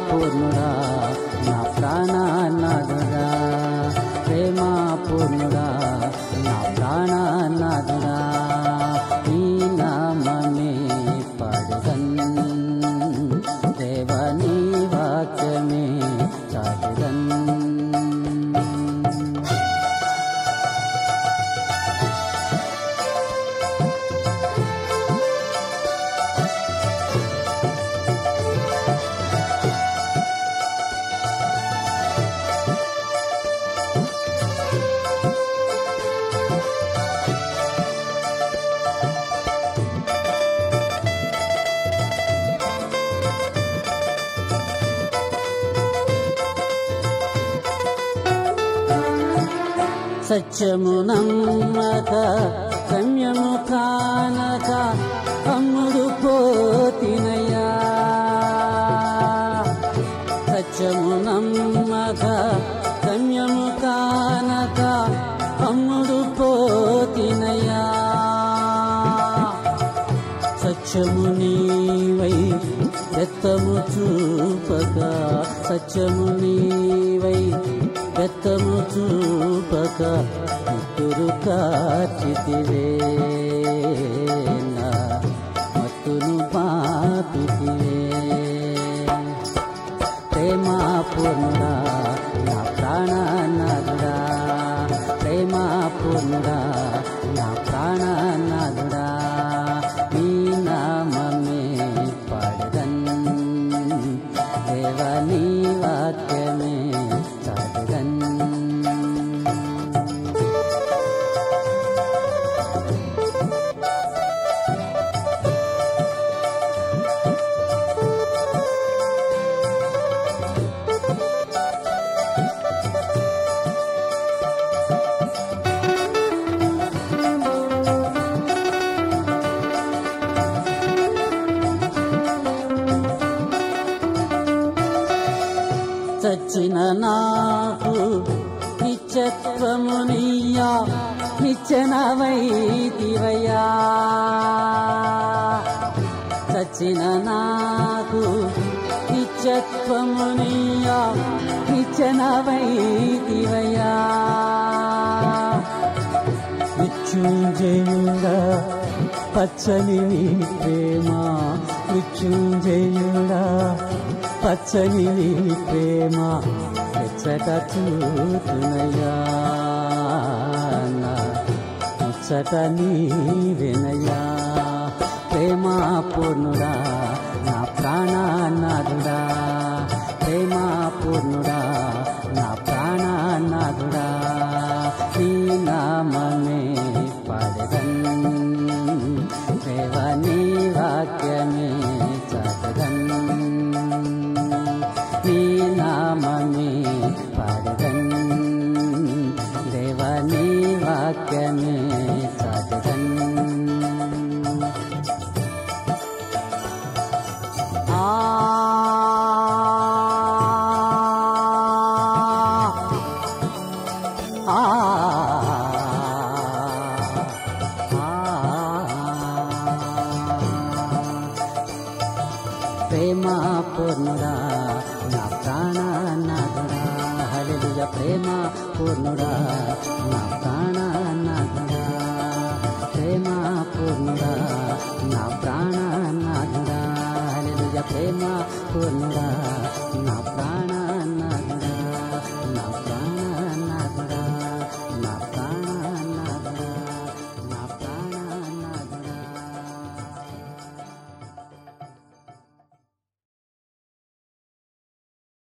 పూర్ణుడా నా ప్రాణనాథుడా ప్రేమ పూర్ణుడా నా ప్రాణనాథుడా ఈ నామమే పడుగన్ దేవని వాక్యమే చాటుగన్ సత్యము నమ్మక గమ్యము కానక అమ్ముడు పోతినయ్యా సత్యము నమ్మక గమ్యము కానక అమ్ముడు పోతినయ్యా సత్యము నీవై బెత్తము చూపక సత్యము నీవై బెత్తము చూపక ముత్తురు కాచితివే నా మత్తును పాపితివే ప్రేమ పూర్ణుడా నా ప్రాణనాథుడా ప్రేమ పూర్ణుడా నా ప్రాణనాథుడా నీ నామమే పాడగన్ దేవని వాక్యమే చాడగన్ చచ్చిన నాకు నిత్యత్వమునియ్యా నిచ్చెన వైదివయ్యా చచ్చిన నాకు నిత్యత్వమునియ్యా నిచ్చెన వైదివయ్యా మృత్యుంజయుడా పచ్చని నీ ప్రేమ మృత్యుంజయుడా పచ్చని నీ ప్రేమ ఎచ్చట చూతునయా ముచ్చట నీ వినయా ప్రేమ పూర్ణుడా నా ప్రాణనాథుడా ప్రేమ పూర్ణుడా నా ప్రాణనాథుడా నీ నామమే పడగన్ దేవని వాక్యమే చదగన్ నీ నామమే పడగన్ దేవని వాక్యమే చదగన్ ఆ ఆ ప్రేమ పూర్ణుడా నా ప్రాణనాథుడా హల్లెలూయా ప్రేమ పూర్ణుడా నా ప్రాణనాథుడా ప్రేమ పూర్ణుడా నా ప్రాణనాథుడా హల్లెలూయా ప్రేమ పూర్ణుడా